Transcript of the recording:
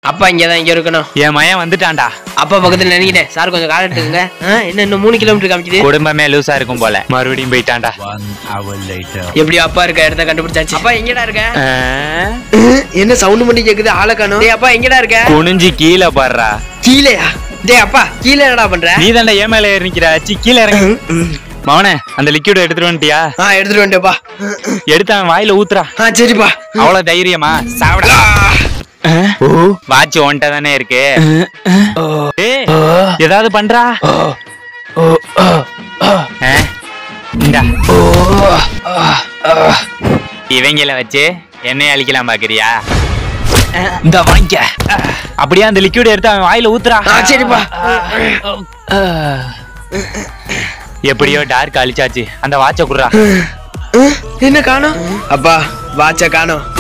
அப்பா இங்கதான் இங்க இருக்கணும் என் மயன் வந்துட்டான்டா அப்பா பக்கத்துல நினைக்கிட்டேன் சார் கொஞ்சம் கால் எடுத்துக்கங்க ஆ, என்ன இன்னும் மூணு கிலோமீட்டர் காமிக்குது குடும்பமே லூசா இருக்கும் போல மறுபடியும் போயிட்டான்டா எப்படி அப்பா இருக்க இடத்த கண்டுபிடிச்சாச்சு அப்பா எங்கடா இருக்க ஆ? என்ன சவுண்ட் பண்ணி கேக்குது ஆளை காணோம் டேய் அப்பா எங்கடா இருக்க குனிஞ்சு கீழே பாடுறா கீழேயா டேய் அப்பா கீழே என்னடா பண்ற நீ தாண்டா ஏன் மேல ஏறி நிக்கிற சி கீழே இறங்கு மவனே அந்த லிக்விட் எடுத்துட்டு வந்துட்டியா ஆ எடுத்துட்டு வந்துட்டேப்பா எடுத்து அவன் வாயில ஊத்துறா ஆ சரிப்பா அவ்வளவு தைரியமா சாப்பிடா வாட்ச் ஒன்ட்ட தானே இருக்கு ஏய், ஏதாவது பண்றா ஆ? இந்தா. இவங்கள வச்சு என்னைய அழிக்கலாம் பாக்குறியா இந்த வாங்கிக்க அப்படியே அந்த லிக்விட் எடுத்து அவன் வாயில ஊத்துறா ஆ சரிப்பா எப்படியோ டார்க் அழிச்சாச்சு அந்த வாட்ச குடுறா என்ன காணோம் அப்பா வாட்ச காணோம்